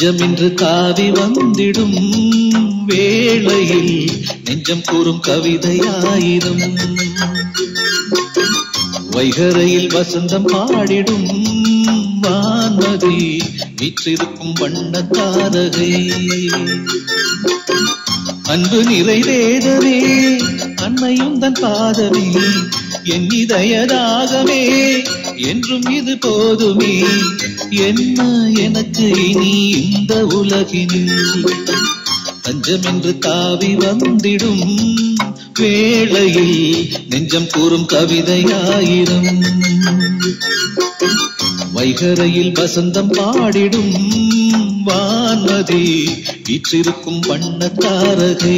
தஞ்சமின்று தாவி வந்திடும் வேளையில் நெஞ்சம் கூறும் கவிதையாயிரம் வைகரையில் வசந்தம் பாடிடும் வான்மதி வீற்றிருக்கும் வண்ணத்தாரகை அன்பு நிறைவேறவே அன்னையும் தன் பாதமே என் இதயதாகமே என்றும் இது போதுமே என்ன எனக்கு இனி இந்த உலகினில் தஞ்சமென்று தாவி வந்திடும் வேளையில் நெஞ்சம் கூறும் கவிதையாயிரம் வைகரையில் வசந்தம் பாடிடும் வான்மதி வீற்றிருக்கும் வண்ணத்தாரகை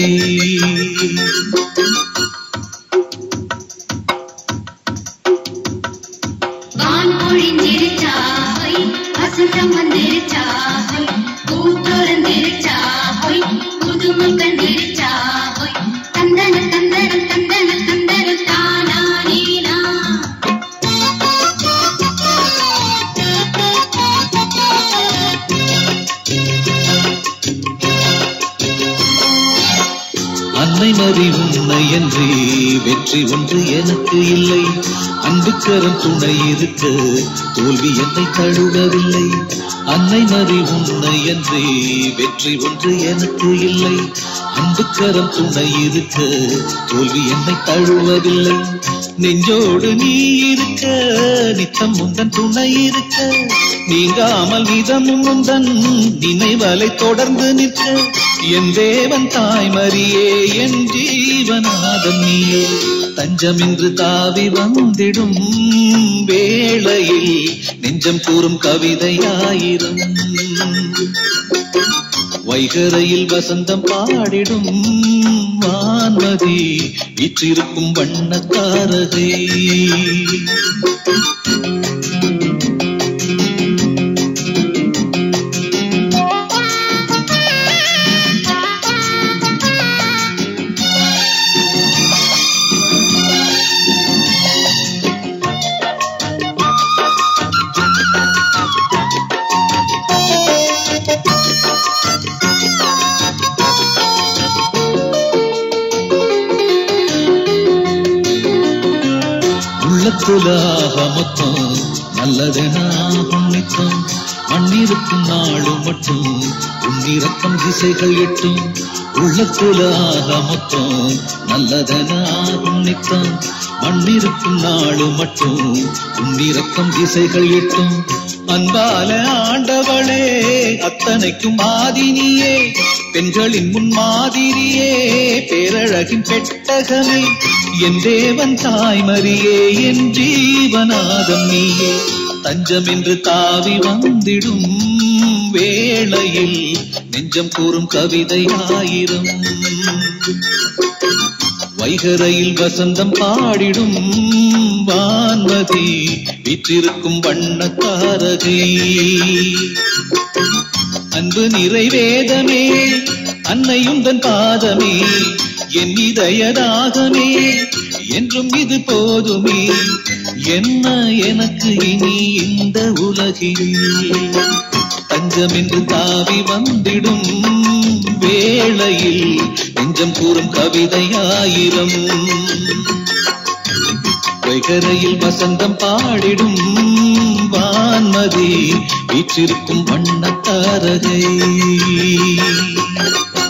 வான் பொழிஞ்சிருச்சா ஹொய் வசந்தம் வந்திருச்சா ஹொய் பூத்தொரந்திருச்சா ஹொய் புதுமை கண்டிருச்சா ஹொய் தந்தன தந்தன தந்தன தந்தன தானா நீனா அன்னை மறி உன்னை என்று வெற்றி ஒன்று எனக்கு இல்லை அன்புக்கரம் துணை இருக்க தோல்வி என்னை தழுவவில்லை அன்னை மறி உன்னை என்று வெற்றி ஒன்று எனக்கு இல்லை அன்புக்கரம் துணை இருக்க தோல்வி என்னை தழுவதில்லை நெஞ்சோடு நீ இருக்க நித்தம் உந்தன் துணை இருக்க நீங்காமல் விதமும் உந்தன் நினைவலை தொடர்ந்து நிற்க என் தேவன் தாய்மரியே என் ஜீவநாதன் நீயே தஞ்சமின்று தாவி வந்திடும் வேளையில் நெஞ்சம் கூறும் கவிதையாயிரம் வைகரையில் வசந்தம் பாடிடும் வான்மதி வீற்றிருக்கும் வண்ணத்தாரகை உள்ளத்துலாக மொத்தம் நல்லதெனாகும் நித்தம் மண்ணிருக்கும் நாடு மட்டும் உன்னிறக்கம் திசைகள் எட்டும் உள்ளத்துலாக மொத்தம் நல்லதெனாகும் நித்தம் மண்ணிருக்கும் நாடு மட்டும் உன்னிறக்கம் திசைகள் எட்டும் அன்பால ஆண்டவளே அத்தனைக்கும் மாதினியே பெண்களின் முன்மாதிரியே பேரழகின் பெட்டகமே என் தேவன் தாய்மரியே என் ஜீவநாதம் நீயே தஞ்சம் என்று தாவி வந்திடும் வேளையில் நெஞ்சம் கூறும் கவிதையாயிரம் வைகரையில் வசந்தம் பாடிடும் வான்மதி வீற்றிருக்கும் வண்ணத்தாரகை அன்பு நிறைவேதமே அன்னையும் தன் பாதமே என் இதயதாகமே என்றும் இது போதுமே என்ன எனக்கு இனி இந்த உலகில் தஞ்சமென்று தாவி வந்திடும் வேளையில் நெஞ்சம் கூறும் கவிதையாயிரம் வைகரையில் வசந்தம் பாடிடும் வான்மதி வீற்றிருக்கும் வண்ணத்தாரகை